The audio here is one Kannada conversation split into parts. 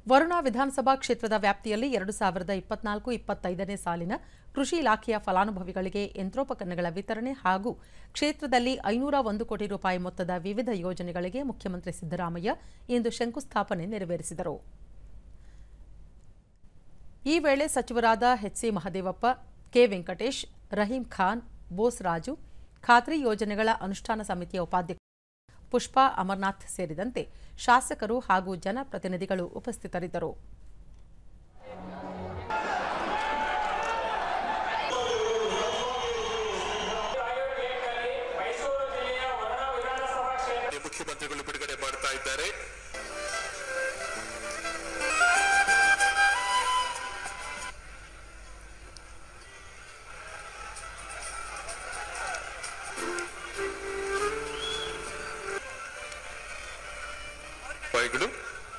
ವರುಣಾ ವಿಧಾನಸಭಾ ಕ್ಷೇತ್ರದ ವ್ಯಾಪ್ತಿಯಲ್ಲಿ ಎರಡು ಸಾವಿರದ ಇಪ್ಪತ್ನಾಲ್ಕು ಇಪ್ಪತ್ತೈದನೇ ಸಾಲಿನ ಕೃಷಿ ಇಲಾಖೆಯ ಫಲಾನುಭವಿಗಳಿಗೆ ಯಂತ್ರೋಪಕರಣಗಳ ವಿತರಣೆ ಹಾಗೂ ಕ್ಷೇತ್ರದಲ್ಲಿ ಐನೂರ ಒಂದು ಕೋಟಿ ರೂಪಾಯಿ ಮೊತ್ತದ ವಿವಿಧ ಯೋಜನೆಗಳಿಗೆ ಮುಖ್ಯಮಂತ್ರಿ ಸಿದ್ದರಾಮಯ್ಯ ಇಂದು ಶಂಕುಸ್ಥಾಪನೆ ನೆರವೇರಿಸಿದರು ಈ ವೇಳೆ ಸಚಿವರಾದ ಎಚ್ಸಿ ಮಹದೇವಪ್ಪ ಕೆ ವೆಂಕಟೇಶ್ ರಹೀಂ ಖಾನ್ ಬೋಸ್ ರಾಜು ಖಾತ್ರಿ ಯೋಜನೆಗಳ ಅನುಷ್ಠಾನ ಸಮಿತಿಯ ಉಪಾಧ್ಯಕ್ಷ ಪುಷ್ಪಾ ಅಮರ್ನಾಥ್ ಸೇರಿದಂತೆ ಶಾಸಕರು ಹಾಗೂ ಜನಪ್ರತಿನಿಧಿಗಳು ಉಪಸ್ಥಿತರಿದ್ದರು ಮುಖ್ಯಮಂತ್ರಿಗಳು ಬಿಡುಗಡೆ ಮಾಡ್ತಾ ಇದ್ದಾರೆ ರೂಪಾಯಿಗಳು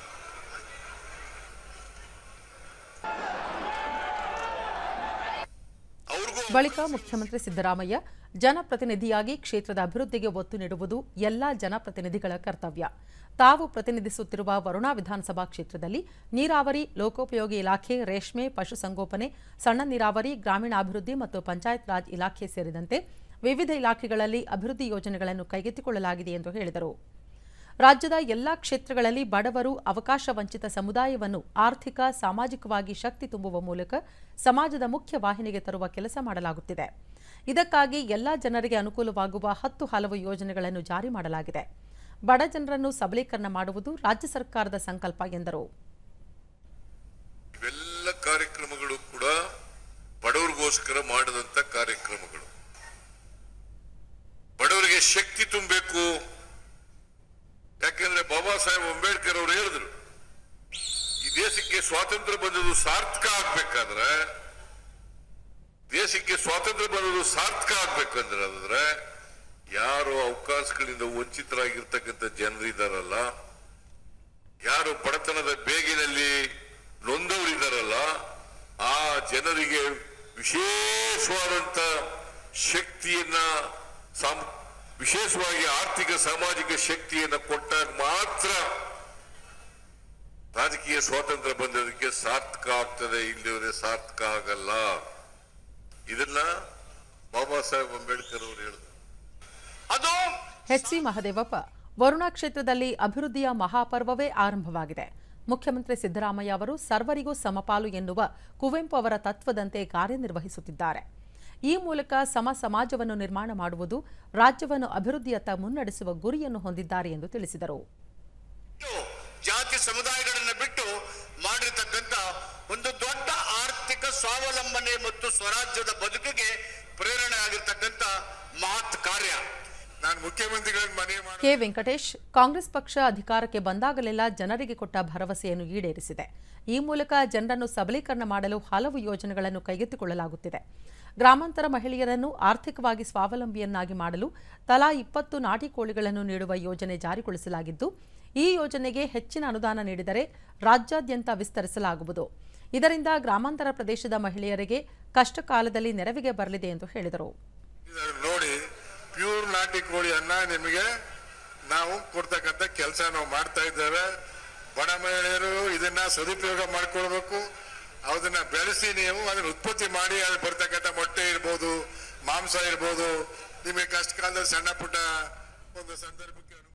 ಅವ್ರಿಗೂ ಬಳಿಕ ಮುಖ್ಯಮಂತ್ರಿ ಸಿದ್ದರಾಮಯ್ಯ ಜನಪ್ರತಿನಿಧಿಯಾಗಿ ಕ್ಷೇತ್ರದ ಅಭಿವೃದ್ಧಿಗೆ ಒತ್ತು ನೀಡುವುದು ಎಲ್ಲಾ ಜನಪ್ರತಿನಿಧಿಗಳ ಕರ್ತವ್ಯ ತಾವು ಪ್ರತಿನಿಧಿಸುತ್ತಿರುವ ವರುಣಾ ವಿಧಾನಸಭಾ ಕ್ಷೇತ್ರದಲ್ಲಿ ನೀರಾವರಿ ಲೋಕೋಪಯೋಗಿ ಇಲಾಖೆ ರೇಷ್ಮೆ ಪಶುಸಂಗೋಪನೆ ಸಣ್ಣ ನೀರಾವರಿ ಗ್ರಾಮೀಣಾಭಿವೃದ್ಧಿ ಮತ್ತು ಪಂಚಾಯತ್ ರಾಜ್ ಇಲಾಖೆ ಸೇರಿದಂತೆ ವಿವಿಧ ಇಲಾಖೆಗಳಲ್ಲಿ ಅಭಿವೃದ್ಧಿ ಯೋಜನೆಗಳನ್ನು ಕೈಗೆತ್ತಿಕೊಳ್ಳಲಾಗಿದೆ ಎಂದು ಹೇಳಿದರು ರಾಜ್ಯದ ಎಲ್ಲಾ ಕ್ಷೇತ್ರಗಳಲ್ಲಿ ಬಡವರು ಅವಕಾಶ ವಂಚಿತ ಸಮುದಾಯವನ್ನು ಆರ್ಥಿಕ ಸಾಮಾಜಿಕವಾಗಿ ಶಕ್ತಿ ತುಂಬುವ ಮೂಲಕ ಸಮಾಜದ ಮುಖ್ಯ ವಾಹಿನಿಗೆ ತರುವ ಕೆಲಸ ಮಾಡಲಾಗುತ್ತಿದೆ ಇದಕ್ಕಾಗಿ ಎಲ್ಲಾ ಜನರಿಗೆ ಅನುಕೂಲವಾಗುವ ಹತ್ತು ಹಲವು ಯೋಜನೆಗಳನ್ನು ಜಾರಿ ಮಾಡಲಾಗಿದೆ ಬಡ ಜನರನ್ನು ಸಬಲೀಕರಣ ಮಾಡುವುದು ರಾಜ್ಯ ಸರ್ಕಾರದ ಸಂಕಲ್ಪ ಎಂದರು ಇವೆಲ್ಲ ಕಾರ್ಯಕ್ರಮಗಳು ಕೂಡ ಬಡವರಿಗೋಸ್ಕರ ಮಾಡಿದಂತ ಕಾರ್ಯಕ್ರಮಗಳು ಬಡವರಿಗೆ ಶಕ್ತಿ ತುಂಬಬೇಕು ಯಾಕೆಂದ್ರೆ ಬಾಬಾ ಸಾಹೇಬ್ ಅಂಬೇಡ್ಕರ್ ಅವರು ಹೇಳಿದ್ರು ಈ ದೇಶಕ್ಕೆ ಸ್ವಾತಂತ್ರ್ಯ ಬಂದದ್ದು ಸಾರ್ಥಕ ಆಗ್ಬೇಕಾದ್ರೆ ದೇಶಕ್ಕೆ ಸ್ವಾತಂತ್ರ್ಯ ಬಂದದ್ದು ಸಾರ್ಥಕ ಆಗ್ಬೇಕಂದ್ರೆ ಅದಾದ್ರೆ ಯಾರು ಅವಕಾಶಗಳಿಂದ ವಂಚಿತರಾಗಿರ್ತಕ್ಕಂಥ ಜನರಿದಾರಲ್ಲ ಯಾರು ಬಡತನದ ಬೇಗಿನಲ್ಲಿ ನೊಂದವರಿದ್ದಾರಲ್ಲ ಆ ಜನರಿಗೆ ವಿಶೇಷವಾದಂತ ಶಕ್ತಿಯನ್ನ ಸಾಮ್- ವಿಶೇಷವಾಗಿ ಆರ್ಥಿಕ ಸಾಮಾಜಿಕ ಶಕ್ತಿಯನ್ನ ಕೊಟ್ಟಾಗ ಮಾತ್ರ ರಾಜಕೀಯ ಸ್ವಾತಂತ್ರ್ಯ ಬಂದದಕ್ಕೆ ಸಾರ್ಥಕ ಆಗ್ತದೆ ಇಲ್ಲಿವರೆ ಸಾರ್ಥಕ ಆಗಲ್ಲ ಇದನ್ನ ಬಾಬಾ ಸಾಹೇಬ್ ಅಂಬೇಡ್ಕರ್ ಅವರು ಹೇಳಿದ್ರು ಅದು ಎಚ್ಸಿ ಮಹದೇವಪ್ಪ ವರುಣಾ ಕ್ಷೇತ್ರದಲ್ಲಿ ಅಭಿವೃದ್ಧಿಯ ಮಹಾಪರ್ವವೇ ಆರಂಭವಾಗಿದೆ ಮುಖ್ಯಮಂತ್ರಿ ಸಿದ್ದರಾಮಯ್ಯ ಅವರು ಸರ್ವರಿಗೂ ಸಮಪಾಲು ಎನ್ನುವ ಕುವೆಂಪು ಅವರ ತತ್ವದಂತೆ ಕಾರ್ಯನಿರ್ವಹಿಸುತ್ತಿದ್ದಾರೆ ಈ ಮೂಲಕ ಸಮ ಸಮಾಜವನ್ನು ನಿರ್ಮಾಣ ಮಾಡುವುದು ರಾಜ್ಯವನ್ನು ಅಭಿವೃದ್ಧಿಯತ್ತ ಮುನ್ನಡೆಸುವ ಗುರಿಯನ್ನು ಹೊಂದಿದ್ದಾರೆ ಎಂದು ತಿಳಿಸಿದರು ಬಿಟ್ಟು, ಜಾತಿ ಸಮುದಾಯಗಳನ್ನ ಬಿಟ್ಟು ಮಾಡಿರ್ತಕ್ಕಂಥ ಒಂದು ದೊಡ್ಡ ಆರ್ಥಿಕ ಸ್ವಾವಲಂಬನೆ ಮತ್ತು ಸ್ವರಾಜ್ಯದ ಬದುಕಿಗೆ ಪ್ರೇರಣೆ ಆಗಿರ್ತಕ್ಕಂಥ ಮಹತ್ ಕಾರ್ಯ ನಾನು ಮುಖ್ಯಮಂತ್ರಿಗಳಿಗೆ ಮನವಿ ಮಾಡಿ ಕೆ ವೆಂಕಟೇಶ್ ಕಾಂಗ್ರೆಸ್ ಪಕ್ಷ ಅಧಿಕಾರಕ್ಕೆ ಬಂದಾಗಲೆಲ್ಲ ಜನರಿಗೆ ಕೊಟ್ಟ ಭರವಸೆಯನ್ನು ಈಡೇರಿಸಿದೆ ಈ ಮೂಲಕ ಜನರನ್ನು ಸಬಲೀಕರಣ ಮಾಡಲು ಹಲವು ಯೋಜನೆಗಳನ್ನು ಕೈಗೆತ್ತಿಕೊಳ್ಳಲಾಗುತ್ತಿದೆ ಗ್ರಾಮಾಂತರ ಮಹಿಳೆಯರನ್ನು ಆರ್ಥಿಕವಾಗಿ ಸ್ವಾವಲಂಬಿಯನ್ನಾಗಿ ಮಾಡಲು ತಲಾ ಇಪ್ಪತ್ತು ನಾಟಿ ಕೋಳಿಗಳನ್ನು ನೀಡುವ ಯೋಜನೆ ಜಾರಿಗೊಳಿಸಲಾಗಿದ್ದು ಈ ಯೋಜನೆಗೆ ಹೆಚ್ಚಿನ ಅನುದಾನ ನೀಡಿದರೆ ರಾಜ್ಯಾದ್ಯಂತ ವಿಸ್ತರಿಸಲಾಗುವುದು ಇದರಿಂದ ಗ್ರಾಮಾಂತರ ಪ್ರದೇಶದ ಮಹಿಳೆಯರಿಗೆ ಕಷ್ಟ ಕಾಲದಲ್ಲಿ ನೆರವಿಗೆ ಬರಲಿದೆ ಎಂದು ಹೇಳಿದರು ಇದನ್ನ ನೋಡಿ ಪ್ಯೂರ್ ನಾಟಿ ಕೋಳಿ ಅನ್ನ ನಿಮಗೆ ನಾವು ಕೊಡ್ತಕ್ಕಂಥ ಕೆಲಸ ನಾವು ಮಾಡ್ತಾ ಇದ್ದೇವೆ ಬಡ ಮಹಿಳೆಯರು ಇದನ್ನ ಸದುಪಯೋಗ ಮಾಡ್ಕೊಳ್ಬೇಕು ಅದನ್ನ ಬೆಳೆಸಿ ನೀವು ಅದನ್ನ ಉತ್ಪತ್ತಿ ಮಾಡಿ ಅದು ಬರ್ತಕ್ಕಂಥ ಮೊಟ್ಟೆ ಇರ್ಬೋದು ಮಾಂಸ ಇರ್ಬೋದು ನಿಮಗೆ ಕಷ್ಟ ಕಾಲದಲ್ಲಿ ಸಣ್ಣ ಪುಟ್ಟ ಒಂದು ಸಂದರ್ಭಕ್ಕೆ